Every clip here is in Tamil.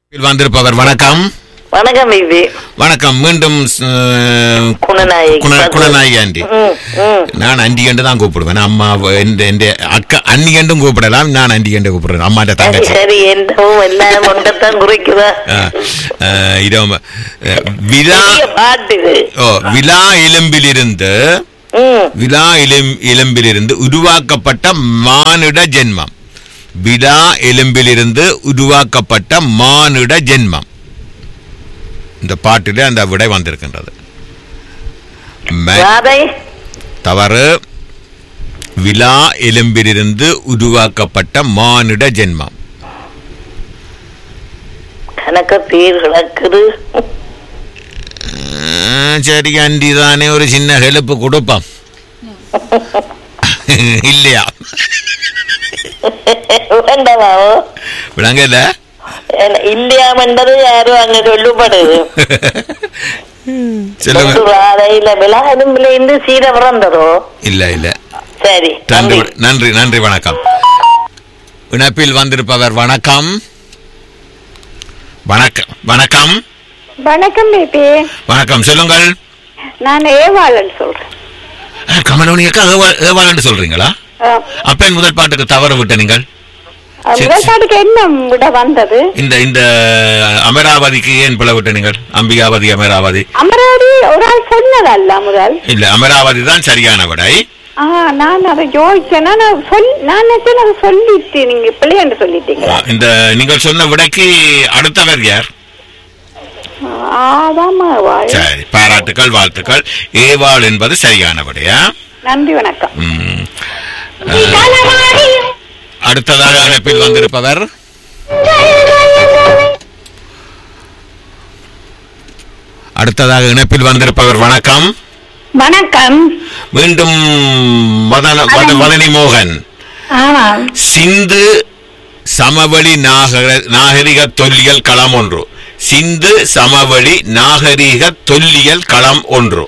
வந்திருப்பவர் வணக்கம் வணக்கம் பிபி வணக்கம் மீண்டும் அஹ், குணநாயகி குண- குணநாயகி ஆண்டி ம், ம். நான் அண்டி கண்டு தான் கூப்பிடுவேன் அம்மா இந்த இந்த அக்கா அண்ணி கண்டும் கூப்பிடலாம் நான் அண்டி கண்டு கூப்பிடுறேன் அம்மாட்ட சரி தங்கச்சி சரி என்னவும் எல்லாம் ஒன்றத்தான் குறிக்குதா அஹ், அஹ், இதோ அஹ், விழா பெரிய பாட்டு இது ஓ விழா எலும்பிலிருந்து ம் விழா எலும் எலும்பிலிருந்து உருவாக்கப்பட்ட மானுட ஜென்மம் விழா எலும்பிலிருந்து உருவாக்கப்பட்ட மானுட ஜென்மம் இந்த பாட்டிலே அந்த விடை வந்திருக்கின்றது ம- ராதை தவறு விழா எலும்பிலிருந்து உருவாக்கப்பட்ட மானுட ஜென்மம் கணக்க பேர் கிடக்குது அஹ், சரி அண்டி தானே ஒரு சின்ன ஹெல்ப் கொடுப்போம் இல்லையா வேண்டாமாவோ விளங்கல இல்லையாமன்றது யாரும் அங்க சொல்லப்படுது சொல்லுங்க ஒரு ராதையில விழா எலும்புல இருந்து சீர பிறந்ததோ இல்ல இல்ல சரி நன்றி நன்றி நன்றி நன்றி வணக்கம் இணைப்பில் வந்திருப்பவர் வணக்கம் வணக்கம் வணக்கம் வணக்கம் பேபி வணக்கம் சொல்லுங்கள் நான் ஏவாளன் சொல்றேன் அஹ், கமலோனியக்கா ஏவா- ஏவாளன்னு சொல்றீங்களா அஹ், அப்ப முதல் பாட்டுக்கு தவறு விட்ட நீங்கள் சரி, முதல் பாட்டுக்கு என்ன விட வந்தது இந்த இந்த அமராவதிக்கு ஏன் பிள விட்ட நீங்கள் அம்பிகாவதி அமராவதி அமராவதி ஒரு ஆள் சொன்னதல்ல முதல் இல்ல அமராவதி தான் சரியான விடை ஆ நான் அதை யோசிச்சேன்னா நான் சொல் நான் நினைச்சேன் அதை சொல்லிட்டு நீங்க பிள்ளைன்னு சொல்லிட்டீங்க அஹ், இந்த நீங்கள் சொன்ன விடைக்கு அடுத்தவர் யார் ஆதாமா வாழ் சரி பாராட்டுக்கள் வாழ்த்துக்கள் ஏவாள் என்பது சரியான விடையா நன்றி வணக்கம் ம். அடுத்ததாக அழைப்பில் வந்திருப்பவர் அடுத்ததாக இணைப்பில் வந்திருப்பவர் வணக்கம் வணக்கம் மீண்டும் வதன வத- வதனி மோகன் ஆமாம் சிந்து சமவெளி நாகர நாகரிக தொல்லியல் களம் ஒன்று சிந்து சமவெளி நாகரிக தொல்லியல் களம் ஒன்று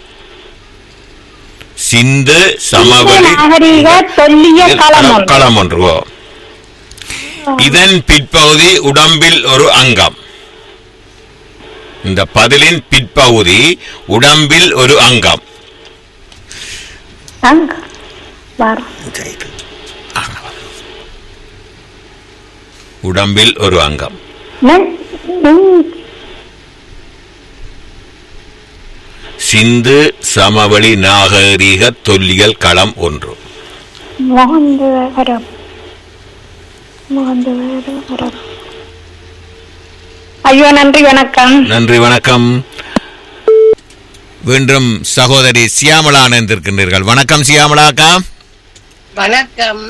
சிந்து சமவெளி நாகரீக தொல்லிய களம் ஒன்று. களம் ஒன்று ஓ. இதன் பிற்பகுதி உடம்பில் ஒரு அங்கம் இந்த பதிலின் பிற்பகுதி உடம்பில் ஒரு அங்கம் ஆ, வரும். உடம்பில் ஒரு அங்கம் நன்- நன்- சிந்து சமவெளி நாகரீக தொல்லியல் களம் ஒன்று மோகந்து வரம் மோகந்து வரம் வரம் ஐயோ நன்றி வணக்கம் நன்றி வணக்கம் மீண்டும் சகோதரி சியாமலா இணைந்திருக்கின்றீர்கள் வணக்கம் சியாமலாக்கா வணக்கம்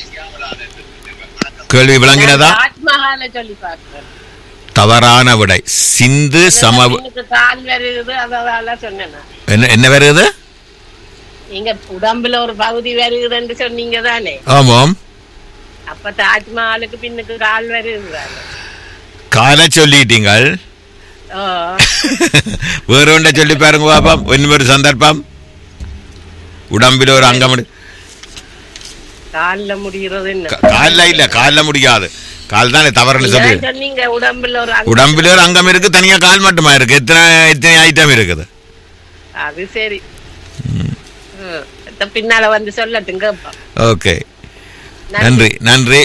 கேள்வி விளங்கினதா தாஜ்மஹால சொல்லி பார்க்கிறேன் தவறான விடை சிந்து சம எனக்கு கால் வருகுது அதனால சொன்னேன் நான். என்ன என்ன வருது நீங்க உடம்புல ஒரு பகுதி வருகுதுன்னு சொன்னீங்க தானே ஆமாம் அப்ப தாஜ்மஹாலுக்கு பின்னுக்கு கால் வருகுது தானே. காலை சொல்லிட்டீங்கள் ஓ வேற ஒன்றை சொல்லி பாருங்க பாப்பம் இன்னும் ஒரு சந்தர்ப்பம் உடம்பில் ஒரு அங்கம் இரு- கால்ல முடிகிறது என்ன கா- கால்ல இல்ல கால்ல முடியாது கால் தானே தவறுன்னு சொல்லி நீங்க சொன்னீங்க உடம்புல ஒரு அங்கம். உடம்புல ஒரு அங்கம் இருக்கு தனியா கால் மட்டுமா இருக்கு எத்தனை எத்தனை ஐட்டம் இருக்குது அது சரி ம். அத பின்னால வந்து சொல்லட்டும் கேட்போம் ஓகே நன்றி நன்றி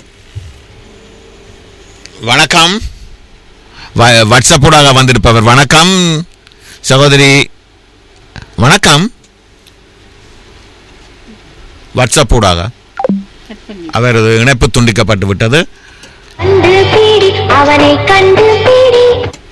வணக்கம் வ- வாட்ஸ்அப் ஊடாக வந்திருப்பவர் வணக்கம் சகோதரி வணக்கம் வாட்ஸ்அப் ஊடாக அவரது இணைப்பு துண்டிக்கப்பட்டு விட்டது கண்டு பீடி அவனை கண்டு பீடி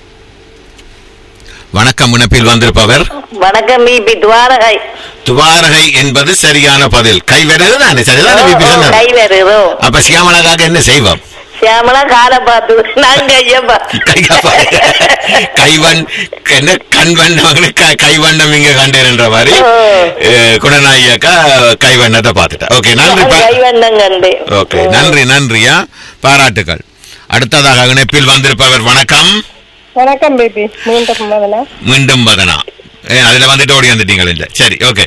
வணக்கம் இணைப்பில் வந்திருப்பவர் வணக்கம் பிபி துவாரகை துவாரகை என்பது சரியான பதில் கை வருது தானே சரிதானே பிபி சொன்னது? கை வருதோ அப்ப சியாமலாக்காக என்ன செய்வோம் சியாமலா காலை பார்த்து நான் கையப்பா கைகப்பா. கைவன் என்ன கண்வண்ணம் க- கைவண்ணம் இங்க கண்டேன் என்ற மாதிரி அஹ், குணநாயக்கா கைவண்ணத்தை பார்த்துட்டா ஓகே நன்றி பா- கைவண்ணம் கண்டு ஓகே நன்றி நன்றியா பாராட்டுகள் அடுத்ததாக இணைப்பில் வந்திருப்பவர் வணக்கம் வணக்கம் பேபி மீண்டும் முதல்ல மீண்டும் வதனா ஏ, அதுல வந்துட்டு ஓடி வந்துட்டீங்கள் இல்ல சரி ஓகே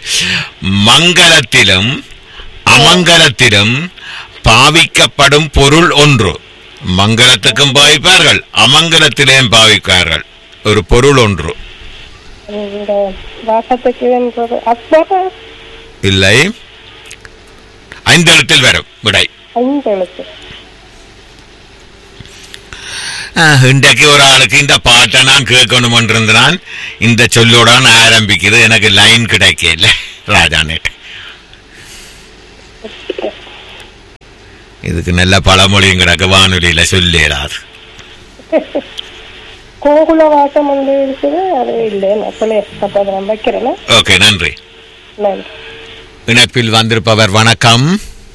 மங்களத்திலும் அமங்கலத்திலும் பாவிக்கப்படும் பொருள் ஒன்று மங்களத்துக்கும் பாவிப்பார்கள் அமங்கலத்திலேயும் பாவிப்பார்கள் ஒரு பொருள் ஒன்று இந்த வாசத்துக்கு என்றது அக்பர் இல்லை ஐந்தெழுத்தில் வரும் விடை ஐந்து எழுத்து ஆஹ், இன்றைக்கு ஒரு ஆளுக்கு இந்த பாட்டை நான் கேட்கணும் என்றிருந்தான் இந்த சொல்லோட ஆரம்பிக்குது எனக்கு லைன் கிடைக்கல ராஜா நேட் இதுக்கு நல்ல பழமொழியும் கிடக்கு வானொலியில சொல்லிடாது கோகுல வாசம் வந்து இருக்குது அது இல்லை அப்படியே அப்போ அதை நான் வைக்கிறேன் ஓகே நன்றி நன்றி இணைப்பில் வந்திருப்பவர் வணக்கம்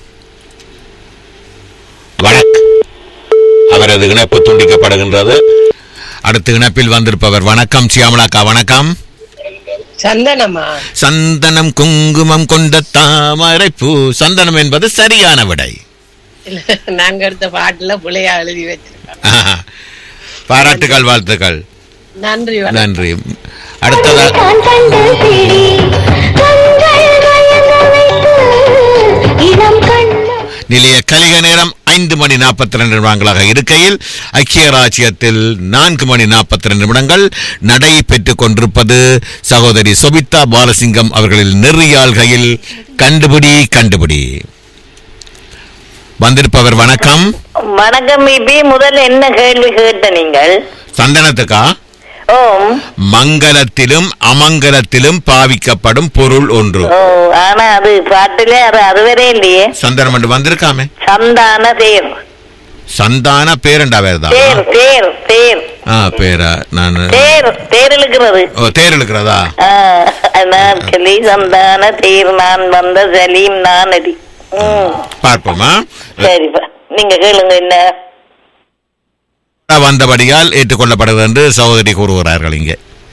வணக்கம் அவரது இணைப்பு துண்டிக்கப்படுகின்றது அடுத்த இணைப்பில் வந்திருப்பவர் வணக்கம் சியாமலாக்கா வணக்கம் சந்தனமா சந்தனம் குங்குமம் கொண்ட தாமரை பூ சந்தனம் என்பது சரியான விடை இல்ல நாங்க எடுத்த பாட்டுல புள்ளையா எழுதி வச்சிருக்கோம் ஆஹா. பாராட்டுகள் வாழ்த்துக்கள் நன்றி வணக்கம். நன்றி அடுத்ததா கண் கண்டு பிடி கண்கள் மயங்க வைத்து இளம் கண்ணம் நிலைய கலிக நேரம் ஐந்து மணி நாற்பத்தி ரெண்டு நிமிடங்களாக இருக்கையில் ஐக்கிய ராஜ்யத்தில் நான்கு மணி நாற்பத்தி ரெண்டு நிமிடங்கள் நடை பெற்றுக் கொண்டிருப்பது சகோதரி சொபிதா பாலசிங்கம் அவர்களில் நெறியாள்கையில் கண்டுபிடி கண்டுபிடி வந்திருப்பவர் வணக்கம் வணக்கம் பிபி முதல்ல என்ன கேள்வி கேட்ட நீங்கள் சந்தனத்துக்கா ஓம் மங்களத்திலும் அமங்கலத்திலும் பாவிக்கப்படும் பொருள் ஒன்று ஓ ஆனா அது பாட்டுல அது அதுவரை இல்லையே சந்தனம் என்று வந்திருக்காமே சந்தான தேர் சந்தான பேரண்டா வேறுதான் தேர் தேர் தேர் ஆ பேரா நான் தேர் தேர் இழுக்கிறது ஓ தேர் இழுக்கிறதா ஆ, நாற்களி சந்தான தேர் நான் வந்த சலீம் நான் அடி ம் பார்ப்போமா சரிப்பா நீங்க கேளுங்க என்ன வந்தபடியால் ஏற்றுக்கொள்ளப்படுகிறது என்று சகோதரி கூறுகிறார்கள் இங்கே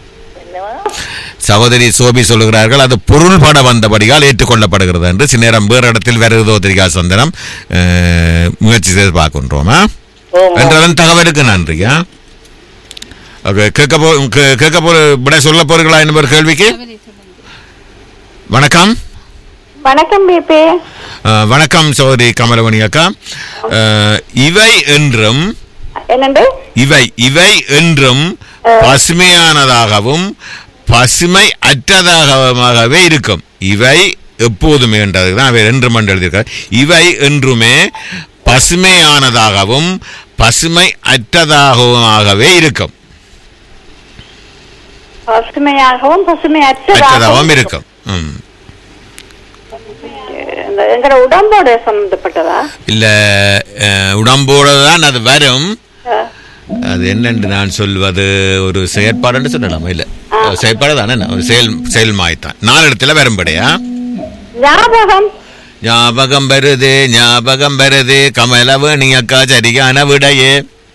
சகோதரி சோபி சொல்லுகிறார்கள் அது பொருள்பட வந்தபடியால் ஏற்றுக்கொள்ளப்படுகிறது என்று சில நேரம் வேறு இடத்தில் வேறு தெரியா சந்தனம் அஹ், முயற்சி செய்து பார்க்கின்றோமா ஓம் என்றதன் தகவலுக்கு நன்றியா ஓகே கேட்க போ கே- கேட்க போ விட சொல்ல போறீங்களா என்பவர் கேள்விக்கு வணக்கம் வணக்கம் பிபி அஹ், வணக்கம் சகோதரி கமலமணி அக்கா அஹ், இவை என்றும் என்னண்டு இவை இவை என்றும் பசுமையானதாகவும் பசுமை அற்றதாகவே இருக்கும் இவை எப்போதுமே என்றதுக்கு தான் அவர் என்று மண்டு எழுதியிருக்கார் இவை என்றுமே பசுமையானதாகவும் பசுமை அற்றதாகவுமாகவே இருக்கும் பசுமையாகவும் பசுமை அற்றதாகவும் அற்றதாகவும் இருக்கும் ம். இந்த எங்களோட உடம்போட சம்பந்தப்பட்டதா இல்ல அஹ், உடம்போட தான் அது வரும் அஹ், அது என்னென்று நான் சொல்வது ஒரு செயற்பாடுன்னு சொல்லலாமா இல்ல செயற்பாடு தானே ஒரு செயல் செயல் மாய்த்தான் நாலு இடத்துல வரும்படியா ஞாபகம் ஞாபகம் வருது ஞாபகம் வருது கமலவணி அக்கா சரியான விடையே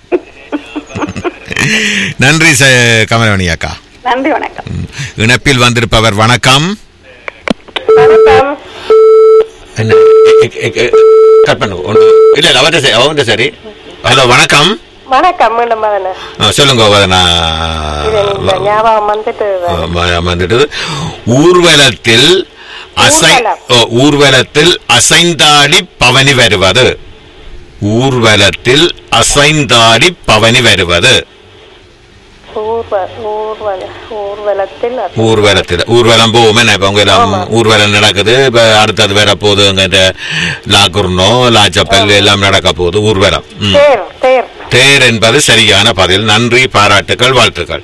நன்றி ச- கமலவணி அக்கா நன்றி வணக்கம் ம். இணைப்பில் வந்திருப்பவர் வணக்கம் வணக்கம் என்ன எ- எ- எ- கட் பண்ணுங்க ஒன்று இல்ல இல்ல அவர்கிட்ட சரி அவர்கிட்ட சரி ஹலோ வணக்கம் வணக்கம் மீண்டும் மதன ஆ, சொல்லுங்க வதனா இது இந்த ஞாபகம் வந்துட்டு ம- வந்துட்டது ஊர்வலத்தில் அசை ஊர்வலம். ஓ, ஊர்வலத்தில் அசைந்தாடி பவனி வருவது ஊர்வலத்தில் அசைந்தாடி பவனி வருவது ஊர்வ ஊர்வல ஊர்வலத்தில் அது. ஊர்வலத்தில் ஊர்வலம் போகும் என்ன இப்ப உங்க எல்லாம் ஊர்வலம் நடக்குது இப்ப அடுத்தது வேற போகுது அங்க இந்த லாக்குர்னோ லாச்சப்பல் எல்லாம் நடக்க போகுது ஊர்வலம் ம். தேர் தேர் தேர் என்பது சரியான பதில் நன்றி பாராட்டுக்கள் வாழ்த்துக்கள்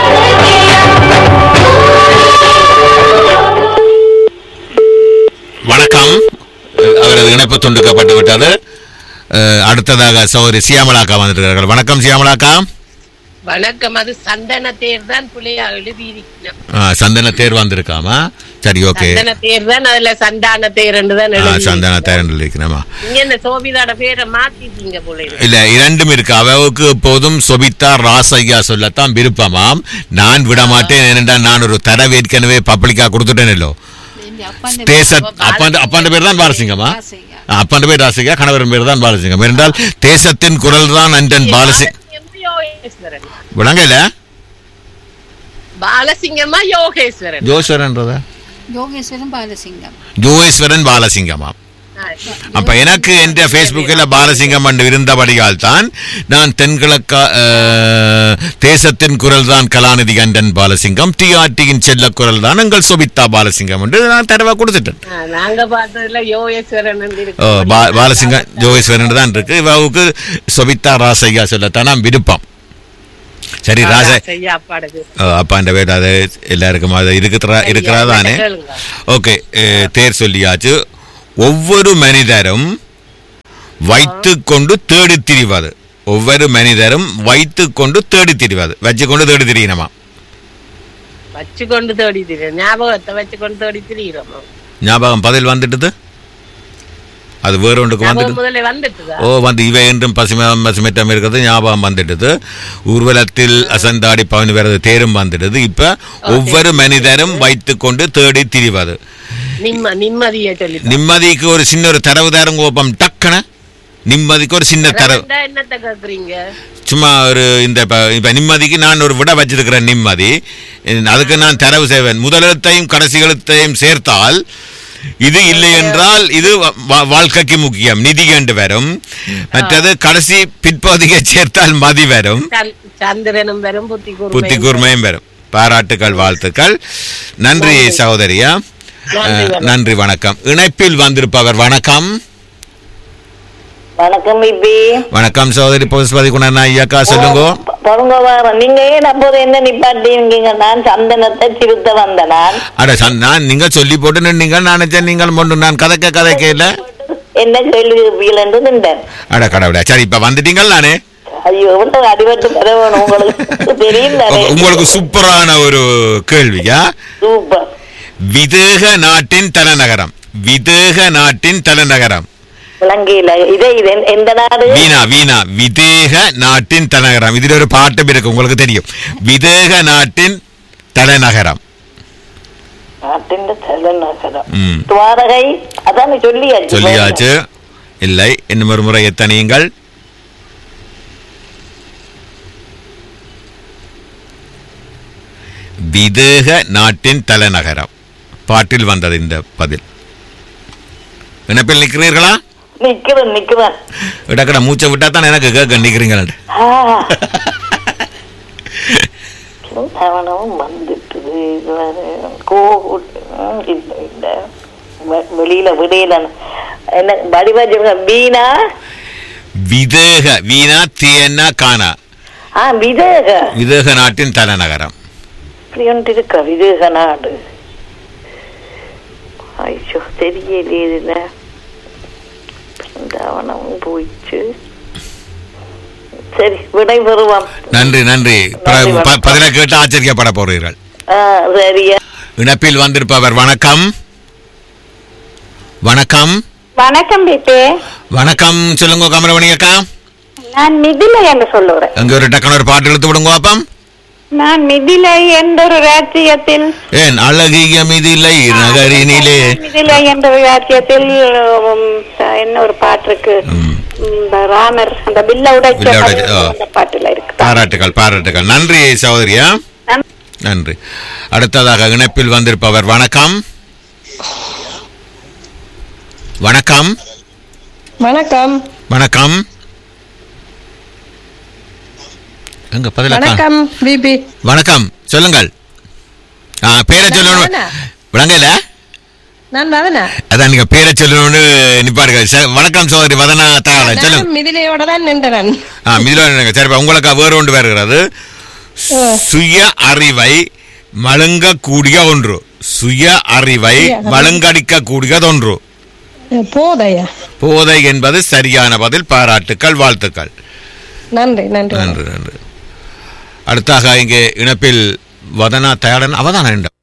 வணக்கம் அஹ், அவரது இணைப்பு துண்டிக்கப்பட்டு விட்டது அஹ், அடுத்ததாக சௌரி சியாமலாக்கா வந்திருக்கிறார்கள் வணக்கம் சியாமலாக்கா வணக்கம் அது சந்தன தேர் தான் புள்ளையா எழுதி இருக்கணும் அஹ், சந்தன தேர் வந்திருக்காமா சரி ஓகே சந்தன தேர் தான் அதுல சந்தான தேர் தான் எழுதி சந்தன தேர் இருக்கணுமா இங்க இந்த சோபிதாட பேரை மாத்திட்டீங்க போல இருக்கு. இல்ல இரண்டும் இருக்கு அவவுக்கு எப்போதும் சொபித்தா ராசையா சொல்லத்தான் விருப்பமாம் நான் விட மாட்டேன் ஏனென்றால் நான் ஒரு தடவை ஏற்கனவே பப்ளிக்கா கொடுத்துட்டேனோ தேச அப்பாண்ட அப்பாண்ட பேர் தான் பாலசிங்கமா அப்பாண்ட பேர் ராசிகா கணவரின் பேர் தான் பாலசிங்கம் என்றால் தேசத்தின் குரல் தான் அன்றன் பாலசிங் பாலசிங்கமா யோகேஸ்வரன் விளங்கல பாலசிங்கமா யோகேஸ்வரன் ஜோஸ்வரன்றதா யோகேஸ்வரன் பாலசிங்கம் ஜோகேஸ்வரன் பாலசிங்கமா அப்ப எனக்கு என்ற ஃபேஸ்புக்கில் பாலசிங்கம் என்று இருந்தபடியால் தான் நான் தென்கிழக்கா அஹ், தேசத்தின் குரல் தான் கலாநிதி கண்டன் பாலசிங்கம் டிஆர்டியின் செல்ல குரல் தான் எங்கள் சொபிதா பாலசிங்கம் என்று நான் தடவை கொடுத்துட்டேன் ஆ, நாங்க பார்த்ததுல யோகேஸ்வரன் வந்து இருக்கு. ஓ, பா- பாலசிங்கம் ஜோகேஸ்வரன் தான் இருக்கு இவாவுக்கு சொபிதா ராசையா சொல்லத்தான் நான் விருப்பம் சரி ராச செய்ய அப்பாடுக்கு ஓ, அப்பாண்ட பேர் அது எல்லாருக்கும் அது இருக்கிறா இருக்கிறா தானே கேளுங்க. ஓகே அஹ், தேர் சொல்லியாச்சு ஒவ்வொரு மனிதரும் வைத்து கொண்டு தேடி திரிவது ஒவ்வொரு மனிதரும் வைத்து கொண்டு தேடி திரிவது வச்சு கொண்டு தேடி திரியணுமா வச்சு கொண்டு தேடி திரியும் ஞாபகத்தை வச்சு கொண்டு தேடி திரிகிறோம் ஞாபகம் பதில் வந்துட்டுது அது வேற ஒன்றுக்கு ஞாபகம் வந்துட்டு முதல்ல வந்துட்டுதா ஓ வந்து இவை என்றும் பசுமம் பசுமிட்டம் இருக்கிறது ஞாபகம் வந்துடுது ஊர்வலத்தில் அசந்தாடி பவனி வருது தேரும் வந்துடுது இப்ப ஒவ்வொரு மனிதரும் வைத்து கொண்டு தேடி திரிவது நிம்ம நிம்மதியை சொல்லி நிம்மதிக்கு ஒரு சின்ன ஒரு தரவு தரம் கோபம் டக்குன நிம்மதிக்கு ஒரு சின்ன தரவு என்னத்த கேக்குறீங்க சும்மா ஒரு இந்த இப்ப இப்ப நிம்மதிக்கு நான் ஒரு விட வச்சிருக்கிறேன் நிம்மதி அதுக்கு நான் தரவு செய்வேன் முதலெழுத்தையும் கடைசி எழுத்தையும் சேர்த்தால் இது இல்லை என்றால் இது வா- வா- வாழ்க்கைக்கு முக்கியம் நிதி என்று வரும் மற்றது கடைசி பிற்பகுதியை சேர்த்தால் மதி வரும் சந்- சந்திரனும் வரும் புத்தி புத்தி கூர்மையும் கூர்மையும் வரும் பாராட்டுக்கள் வாழ்த்துக்கள் நன்றி சகோதரியா நன்றி, அஹ், நன்றி வணக்கம் இணைப்பில் வந்திருப்பவர் வணக்கம் வணக்கம் பிபி வணக்கம் சகோதரி புஷ்பதி குணன் ஐயாக்கா சொல்லுங்க பொருங்க வாரம் நீங்க ஏன் அப்போது என்ன நிப்பாட்டீங்க நான் சந்தனத்தை திருத்த வந்த நான் அட சன் நான் நீங்க சொல்லி போட்டு நின்னீங்க நான் நினைச்சேன் நீங்கள் மொண்டு நான் கதைக்க கதைக்க இல்ல என்ன கேள்வி என்று நின்றேன் அட கடவுளே சரி இப்ப வந்துட்டீங்கள் நானே ஐயோ எவ்வளவு அடிபட்டு பெற வேணும் உங்களுக்கு தெரியும் தானே உங்க- உங்களுக்கு சூப்பரான ஒரு கேள்வியா சூப்பர் விதேக நாட்டின் தலைநகரம் விதேக நாட்டின் தலைநகரம் விளங்கியில இதே இது எந்த- எந்த நாடு வீணா வீணா விதேக நாட்டின் தலைநகரம் இதுல ஒரு பாட்டும் இருக்கு உங்களுக்கு தெரியும் விதேக நாட்டின் தலைநகரம் நாட்டின் தலைநகரம் ம். துவாரகை அதான் சொல்லியாச்சு சொல்லியாச்சு இல்லை இன்னும் ஒரு முறை எத்தனையுங்கள் விதேக நாட்டின் தலைநகரம் பாட்டில் வந்தது இந்த பதில் இணைப்பில் நிற்கிறீர்களா நிக்கிறேன் நிக்கிறேன் இடக்கட மூச்சை விட்டா தான் எனக்கு கேட்க நிற்கிறீங்களா ஆ. அவனும் வந்துட்டுது இது வேற. கோகுல் ம், இல்ல இல்ல வெ- வெளியில விடையில என்ன வடிவ வீணா விதேக வீணா தேனா கானா ஆ விதேக விதேக நாட்டின் தலைநகரம் இப்படி ஒன்று இருக்க விதேக நாடு ஐயோ தெரியலையே இதுல அவனும் போயிடுச்சு சரி விடை பெறுவான் நன்றி நன்றி நன்றி, ப- ப- பதிலை கேட்டு ஆச்சரியப்பட போறீர்கள் ஆ, சரியா இணைப்பில் வந்திருப்பவர் வணக்கம் வணக்கம் வணக்கம் பிபி வணக்கம் சொல்லுங்க கமலமணி அக்கா நான் மிதிலை என்று சொல்லுறேன் அங்க ஒரு டக்குனு ஒரு பாட்டு எடுத்து விடுங்க பாப்பம் நான் மிதிலை என்ற ஒரு ராஜ்யத்தில் ஏன் அழகிய மிதிலை நகரினிலே மிதிலை என்ற ஒரு ராஜ்யத்தில் உம், என்ன ஒரு பாட்டு இருக்கு ம். இந்த ராமர் அந்த பில்ல உடைச்ச பில்ல உடைச்ச, கதை ஓ. அந்த பாட்டுல இருக்கு பாராட்டுகள் பாராட்டுகள் நன்றி சகோதரியா நன்றி. நன்றி அடுத்ததாக இணைப்பில் வந்திருப்பவர் வணக்கம் வணக்கம் வணக்கம் வணக்கம் எங்க பதில கா- வணக்கம் பிபி வணக்கம் சொல்லுங்கள் ஆ, பேரை சொல்லணும் வதனா. விளங்கல நான் வதனா அதான் நீங்க பேரை சொல்லணும்னு நிப்பாடுங்க சரி, வணக்கம் சோதரி வதனா தகவல் சொல்லுங்க நானும் மிதிலையோட தான் நின்றேன் ஆ மிதில சரிப்பா உங்களுக்கு வேறு ஒன்று வருகிறது சுய அறிவை மழுங்கக்கூடிய ஒன்று சுய அறிவை சுய அறிவை. மழுங்கடிக்க கூடியதொன்று போதையா போதை என்பது சரியான பதில் பாராட்டுக்கள் வாழ்த்துக்கள் நன்றி நன்றி நன்றி நன்றி அடுத்தாக இங்கே இணைப்பில் வதனா தயாரன் அவதான